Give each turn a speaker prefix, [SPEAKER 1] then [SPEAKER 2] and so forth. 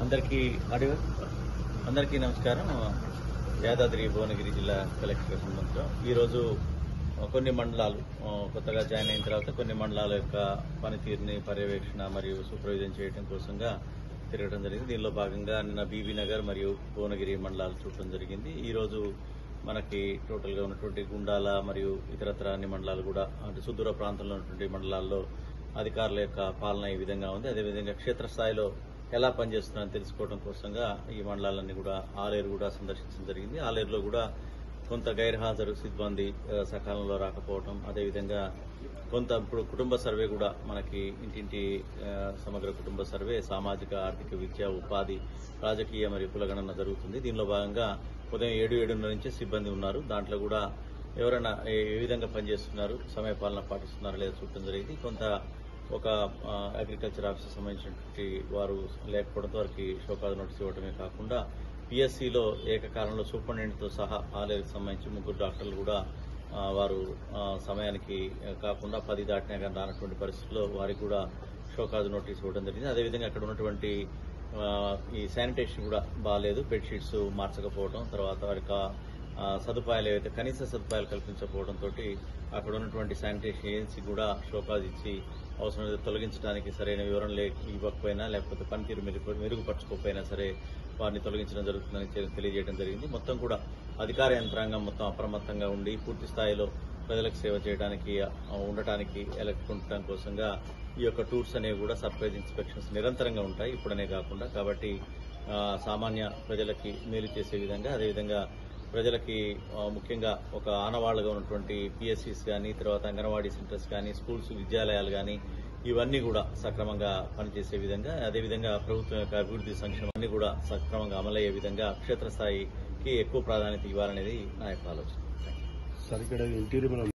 [SPEAKER 1] అందరికీ అడిగి అందరికీ నమస్కారం యాదాద్రి భువనగిరి జిల్లా కలెక్టర్ సంబంధించిన ఈరోజు కొన్ని మండలాలు ఆ, కొత్తగా జాయిన్ అయిన తర్వాత కొన్ని మండలాల యొక్క పనితీరుని పర్యవేక్షణ మరియు సూపర్విజన్ చేయడం కోసంగా తిరగడం జరిగింది దీనిలో భాగంగా నిన్న బీబీ నగర్ మరియు భువనగిరి మండలాలు చూడటం జరిగింది ఈ రోజు మనకి టోటల్ గా ఉన్నటువంటి గుండాల మరియు ఇతరత్ర అన్ని మండలాలు కూడా అంటే సుదూర ప్రాంతంలో ఉన్నటువంటి మండలాల్లో అధికారుల యొక్క పాలన ఈ విధంగా ఉంది అదేవిధంగా క్షేత్రస్థాయిలో ఎలా పనిచేస్తున్నారని తెలుసుకోవడం కోసంగా ఈ మండలాలన్నీ కూడా ఆలేరు కూడా సందర్శించడం జరిగింది ఆలేరులో కూడా కొంత గైర్హాజరు సిబ్బంది ఆ, సకాలంలో రాకపోవడం అదేవిధంగా కొంత ఇప్పుడు కుటుంబ సర్వే కూడా మనకి ఇంటింటి ఆ, సమగ్ర కుటుంబ సర్వే సామాజిక ఆర్థిక విద్య ఉపాధి రాజకీయ మరియు కులగణన జరుగుతుంది దీనిలో భాగంగా ఉదయం ఏడు ఏడున్నర నుంచే సిబ్బంది ఉన్నారు దాంట్లో కూడా ఎవరైనా ఏ ఏ విధంగా పనిచేస్తున్నారు సమయపాలన పాటిస్తున్నారా లేదా చూడటం జరిగింది కొంత ఒక ఆ, అగ్రికల్చర్ ఆఫీసర్ సంబంధించినటువంటి వారు లేకపోవడంతో వారికి షోకాజ్ నోటీస్ ఇవ్వడమే కాకుండా పిఎస్సిలో ఏకకాలంలో సూపరింటెండెంట్తో సహా ఆలేరుకు సంబంధించి ముగ్గురు డాక్టర్లు కూడా ఆ, వారు ఆ, సమయానికి ఆ, కాకుండా పది దాటినా కానీ రానటువంటి పరిస్థితుల్లో వారికి కూడా షోకాజ్ నోటీస్ ఇవ్వడం జరిగింది అదేవిధంగా అక్కడ ఉన్నటువంటి ఆ, ఈ శానిటేషన్ కూడా బాగాలేదు బెడ్షీట్స్ మార్చకపోవడం తర్వాత వారికి ఆ, ఆ, సదుపాయాలు ఏవైతే కనీస సదుపాయాలు కల్పించకపోవడంతో అక్కడ ఉన్నటువంటి శానిటేషన్ ఏజెన్సీ కూడా షోకాజ్ ఇచ్చి అవసరమైతే తొలగించడానికి సరైన వివరణ లే ఇవ్వకపోయినా లేకపోతే పనితీరు మెరుగు మెరుగుపరచుకోకపోయినా సరే వారిని తొలగించడం జరుగుతుందని తె- తెలియజేయడం జరిగింది మొత్తం కూడా అధికార యంత్రాంగం మొత్తం అప్రమత్తంగా ఉండి పూర్తి స్థాయిలో ప్రజలకు సేవ చేయడానికి ఆ, ఉండటానికి ఎలక్ట్రుండటం కోసంగా ఈ యొక్క టూర్స్ అనేవి కూడా సర్ప్రైజ్ ఇన్స్పెక్షన్స్ నిరంతరంగా ఉంటాయి ఇప్పుడనే కాకుండా కాబట్టి ఆ, సామాన్య ప్రజలకి మేలు చేసే విధంగా అదేవిధంగా ప్రజలకి ఆ, ముఖ్యంగా ఒక ఆనవాళ్లుగా ఉన్నటువంటి పిఎస్సీస్ కానీ తర్వాత అంగన్వాడీ సెంటర్స్ కానీ స్కూల్స్ విద్యాలయాలు కానీ ఇవన్నీ కూడా సక్రమంగా పనిచేసే విధంగా అదేవిధంగా ప్రభుత్వం యొక్క అభివృద్ధి సంక్షేమం అన్ని కూడా సక్రమంగా అమలయ్యే విధంగా క్షేత్రస్థాయికి ఎక్కువ ప్రాధాన్యత ఇవ్వాలనేది నా యొక్క ఆలోచన
[SPEAKER 2] సార్ ఇక్కడ ఇంటీరియర్ మనం